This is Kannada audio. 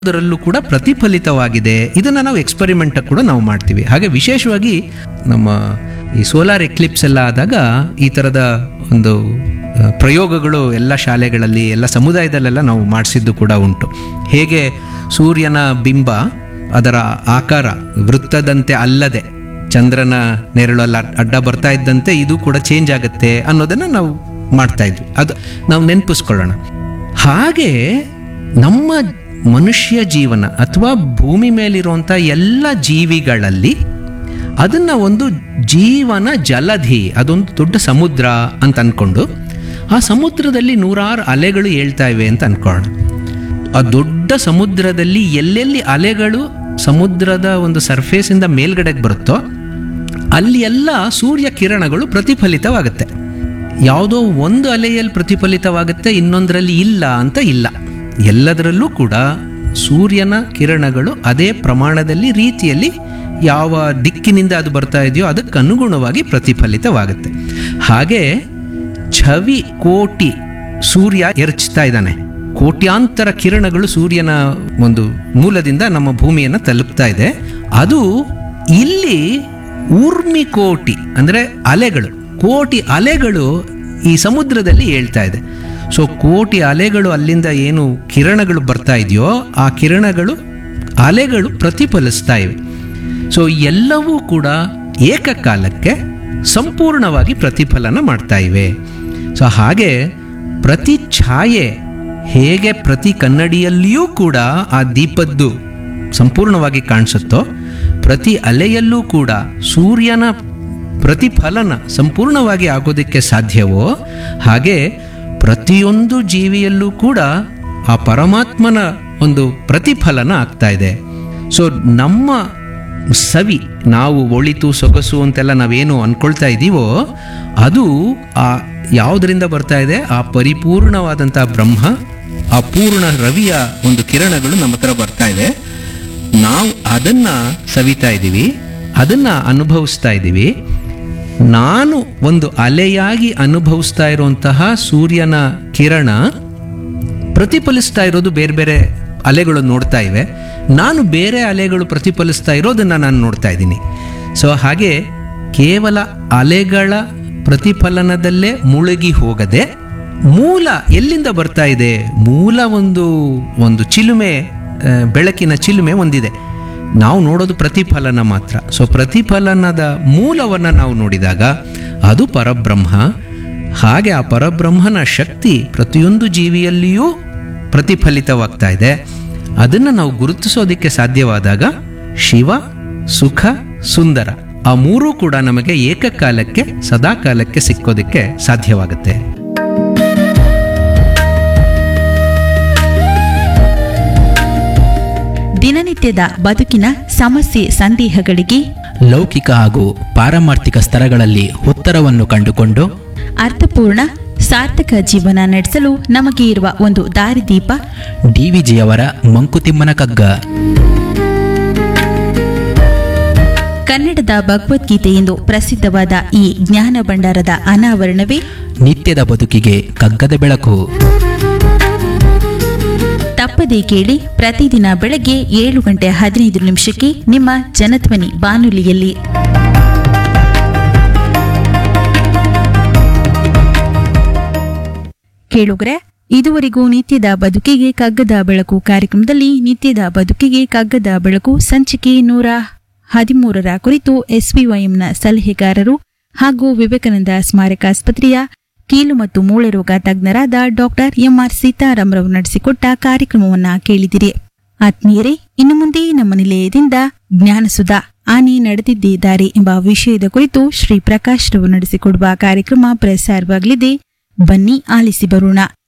ಅದರಲ್ಲೂ ಕೂಡ ಪ್ರತಿಫಲಿತವಾಗಿದೆ ಇದನ್ನ ನಾವು ಎಕ್ಸ್ಪರಿಮೆಂಟ್ ಕೂಡ ನಾವು ಮಾಡ್ತೀವಿ ಹಾಗೆ ವಿಶೇಷವಾಗಿ ನಮ್ಮ ಈ ಸೋಲಾರ್ ಎಕ್ಲಿಪ್ಸ್ ಎಲ್ಲ ಆದಾಗ ಈ ಥರದ ಒಂದು ಆ, ಪ್ರಯೋಗಗಳು ಎಲ್ಲ ಶಾಲೆಗಳಲ್ಲಿ ಎಲ್ಲ ಸಮುದಾಯದಲ್ಲೆಲ್ಲ ನಾವು ಮಾಡಿಸಿದ್ದು ಕೂಡ ಉಂಟು ಹೇಗೆ ಸೂರ್ಯನ ಬಿಂಬ ಅದರ ಆಕಾರ ವೃತ್ತದಂತೆ ಅಲ್ಲದೆ ಚಂದ್ರನ ನೆರಳು ಅಲ್ಲ ಅಡ್ಡ ಬರ್ತಾ ಇದ್ದಂತೆ ಇದು ಕೂಡ ಚೇಂಜ್ ಆಗುತ್ತೆ ಅನ್ನೋದನ್ನ ನಾವು ಮಾಡ್ತಾ ಇದ್ವಿ ಅದು ನಾವು ನೆನಪಿಸ್ಕೊಳ್ಳೋಣ ಹಾಗೆ ನಮ್ಮ ಮನುಷ್ಯ ಜೀವನ ಅಥವಾ ಭೂಮಿ ಮೇಲಿರುವಂಥ ಎಲ್ಲ ಜೀವಿಗಳಲ್ಲಿ ಅದನ್ನ ಒಂದು ಜೀವನ ಜಲಧಿ ಅದೊಂದು ದೊಡ್ಡ ಸಮುದ್ರ ಅಂತ ಅನ್ಕೊಂಡು ಆ ಸಮುದ್ರದಲ್ಲಿ ನೂರಾರು ಅಲೆಗಳು ಏಳ್ತಾ ಇವೆ ಅಂತ ಅನ್ಕೊಳ್ಳೋಣ ಆ ದೊಡ್ಡ ಸಮುದ್ರದಲ್ಲಿ ಎಲ್ಲೆಲ್ಲಿ ಅಲೆಗಳು ಸಮುದ್ರದ ಒಂದು ಸರ್ಫೇಸಿಂದ ಮೇಲ್ಗಡೆಗೆ ಬರುತ್ತೋ ಅಲ್ಲಿ ಎಲ್ಲ ಸೂರ್ಯ ಕಿರಣಗಳು ಪ್ರತಿಫಲಿತವಾಗುತ್ತೆ ಯಾವುದೋ ಒಂದು ಅಲೆಯಲ್ಲಿ ಪ್ರತಿಫಲಿತವಾಗುತ್ತೆ ಇನ್ನೊಂದರಲ್ಲಿ ಇಲ್ಲ ಅಂತ ಇಲ್ಲ ಎಲ್ಲದರಲ್ಲೂ ಕೂಡ ಸೂರ್ಯನ ಕಿರಣಗಳು ಅದೇ ಪ್ರಮಾಣದಲ್ಲಿ ರೀತಿಯಲ್ಲಿ ಯಾವ ದಿಕ್ಕಿನಿಂದ ಅದು ಬರ್ತಾ ಇದೆಯೋ ಅದಕ್ಕೆ ಅನುಗುಣವಾಗಿ ಪ್ರತಿಫಲಿತವಾಗುತ್ತೆ ಹಾಗೆ ಛವಿ ಕೋಟಿ ಸೂರ್ಯ ಎರಚ್ತಾ ಇದ್ದಾನೆ ಕೋಟ್ಯಾಂತರ ಕಿರಣಗಳು ಸೂರ್ಯನ ಒಂದು ಮೂಲದಿಂದ ನಮ್ಮ ಭೂಮಿಯನ್ನು ತಲುಪ್ತಾ ಇದೆ ಅದು ಇಲ್ಲಿ ಊರ್ಮಿ ಕೋಟಿ ಅಂದರೆ ಅಲೆಗಳು ಕೋಟಿ ಅಲೆಗಳು ಈ ಸಮುದ್ರದಲ್ಲಿ ಹೇಳ್ತಾ ಇದೆ ಸೊ ಕೋಟಿ ಅಲೆಗಳು ಅಲ್ಲಿಂದ ಏನು ಕಿರಣಗಳು ಬರ್ತಾ ಇದೆಯೋ ಆ ಕಿರಣಗಳು ಅಲೆಗಳು ಪ್ರತಿಫಲಿಸ್ತಾ ಇವೆ ಸೊ ಎಲ್ಲವೂ ಕೂಡ ಏಕಕಾಲಕ್ಕೆ ಸಂಪೂರ್ಣವಾಗಿ ಪ್ರತಿಫಲನ ಮಾಡ್ತಾ ಇವೆ ಸೊ ಹಾಗೆ ಪ್ರತಿ ಛಾಯೆ ಹೇಗೆ ಪ್ರತಿ ಕನ್ನಡಿಯಲ್ಲಿಯೂ ಕೂಡ ಆ ದೀಪದ್ದು ಸಂಪೂರ್ಣವಾಗಿ ಕಾಣಿಸುತ್ತೋ ಪ್ರತಿ ಅಲೆಯಲ್ಲೂ ಕೂಡ ಸೂರ್ಯನ ಪ್ರತಿಫಲನ ಸಂಪೂರ್ಣವಾಗಿ ಆಗೋದಕ್ಕೆ ಸಾಧ್ಯವೋ ಹಾಗೆ ಪ್ರತಿಯೊಂದು ಜೀವಿಯಲ್ಲೂ ಕೂಡ ಆ ಪರಮಾತ್ಮನ ಒಂದು ಪ್ರತಿಫಲನ ಆಗ್ತಾ ಇದೆ ಸೊ ನಮ್ಮ ಸವಿ ನಾವು ಒಳಿತು ಸೊಗಸು ಅಂತೆಲ್ಲ ನಾವೇನು ಅನ್ಕೊಳ್ತಾ ಇದ್ದೀವೋ ಅದು ಆ ಯಾವುದರಿಂದ ಬರ್ತಾ ಇದೆ ಆ ಪರಿಪೂರ್ಣವಾದಂಥ ಬ್ರಹ್ಮ ಆ ಪೂರ್ಣ ರವಿಯ ಒಂದು ಕಿರಣಗಳು ನಮ್ಮ ಹತ್ರ ಬರ್ತಾ ಇದೆ ನಾವು ಅದನ್ನ ಸವಿತಾ ಇದ್ದೀವಿ ಅದನ್ನ ಅನುಭವಿಸ್ತಾ ಇದ್ದೀವಿ ನಾನು ಒಂದು ಅಲೆಯಾಗಿ ಅನುಭವಿಸ್ತಾ ಇರುವಂತಹ ಸೂರ್ಯನ ಕಿರಣ ಪ್ರತಿಫಲಿಸ್ತಾ ಇರೋದು ಬೇರೆ ಬೇರೆ ಅಲೆಗಳು ನೋಡ್ತಾ ಇವೆ ನಾನು ಬೇರೆ ಅಲೆಗಳು ಪ್ರತಿಫಲಿಸ್ತಾ ಇರೋದನ್ನ ನಾನು ನೋಡ್ತಾ ಇದ್ದೀನಿ ಸೊ ಹಾಗೆ ಕೇವಲ ಅಲೆಗಳ ಪ್ರತಿಫಲನದಲ್ಲೇ ಮುಳುಗಿ ಹೋಗದೆ ಮೂಲ ಎಲ್ಲಿಂದ ಬರ್ತಾ ಇದೆ ಮೂಲ ಒಂದು ಒಂದು ಚಿಲುಮೆ ಆ, ಬೆಳಕಿನ ಚಿಲುಮೆ ಒಂದಿದೆ ನಾವು ನೋಡೋದು ಪ್ರತಿಫಲನ ಮಾತ್ರ ಸೊ ಪ್ರತಿಫಲನದ ಮೂಲವನ್ನು ನಾವು ನೋಡಿದಾಗ ಅದು ಪರಬ್ರಹ್ಮ ಹಾಗೆ ಆ ಪರಬ್ರಹ್ಮನ ಶಕ್ತಿ ಪ್ರತಿಯೊಂದು ಜೀವಿಯಲ್ಲಿಯೂ ಪ್ರತಿಫಲಿತವಾಗ್ತಾ ಇದೆ ಅದನ್ನು ನಾವು ಗುರುತಿಸೋದಕ್ಕೆ ಸಾಧ್ಯವಾದಾಗ ಶಿವ ಸುಖ ಸುಂದರ ಆ ಮೂರೂ ಕೂಡ ನಮಗೆ ಏಕಕಾಲಕ್ಕೆ ಸದಾಕಾಲಕ್ಕೆ ಸಿಕ್ಕೋದಕ್ಕೆ ಸಾಧ್ಯವಾಗುತ್ತೆ ದಿನನಿತ್ಯದ ಬದುಕಿನ ಸಮಸ್ಯೆ ಸಂದೇಹಗಳಿಗೆ ಲೌಕಿಕ ಹಾಗೂ ಪಾರಮಾರ್ಥಿಕ ಸ್ತರಗಳಲ್ಲಿ ಉತ್ತರವನ್ನು ಕಂಡುಕೊಂಡು ಅರ್ಥಪೂರ್ಣ ಸಾರ್ಥಕ ಜೀವನ ನಡೆಸಲು ನಮಗೆ ಇರುವ ಒಂದು ದಾರಿದೀಪ ಡಿವಿಜಿಯವರ ಮಂಕುತಿಮ್ಮನ ಕಗ್ಗ ಕನ್ನಡದ ಭಗವದ್ಗೀತೆ ಎಂದು ಪ್ರಸಿದ್ಧವಾದ ಈ ಜ್ಞಾನ ಭಂಡಾರದ ಅನಾವರಣವೇ ನಿತ್ಯದ ಬದುಕಿಗೆ ಕಗ್ಗದ ಬೆಳಕು ತಪ್ಪದೇ ಕೇಳಿ ಪ್ರತಿದಿನ ಬೆಳಗ್ಗೆ ಏಳು ಗಂಟೆ ಹದಿನೈದು ನಿಮಿಷಕ್ಕೆ ನಿಮ್ಮ ಜನಧ್ವನಿ ಬಾನುಲಿಯಲ್ಲಿ ಕೇಳುಗರೆ ಇದುವರೆಗೂ ನಿತ್ಯದ ಬದುಕಿಗೆ ಕಗ್ಗದ ಬೆಳಕು ಕಾರ್ಯಕ್ರಮದಲ್ಲಿ ನಿತ್ಯದ ಬದುಕಿಗೆ ಕಗ್ಗದ ಬೆಳಕು ಸಂಚಿಕೆ ನೂರ ಹದಿಮೂರರ ಕುರಿತು ಎಸ್ಬಿವೈಎಂನ ಸಲಹೆಗಾರರು ಹಾಗೂ ವಿವೇಕಾನಂದ ಸ್ಮಾರಕ ಆಸ್ಪತ್ರೆಯ ಕೀಲು ಮತ್ತು ಮೂಳೆ ರೋಗ ತಜ್ಞರಾದ ಡಾಕ್ಟರ್ ಎಂಆರ್ ಸೀತಾರಾಮ್ರವರು ನಡೆಸಿಕೊಟ್ಟ ಕಾರ್ಯಕ್ರಮವನ್ನ ಕೇಳಿದಿರಿ ಆತ್ಮೀಯರೇ ಇನ್ನು ಮುಂದೆ ನಮ್ಮ ನಿಲಯದಿಂದ ಜ್ಞಾನಸುಧ ಆನೆ ನಡೆದಿದ್ದೇ ದಾರಿ ಎಂಬ ವಿಷಯದ ಕುರಿತು ಶ್ರೀ ಪ್ರಕಾಶ್ ರವರು ನಡೆಸಿಕೊಡುವ ಕಾರ್ಯಕ್ರಮ ಪ್ರಸಾರವಾಗಲಿದೆ ಬನ್ನಿ ಆಲಿಸಿ ಬರೋಣ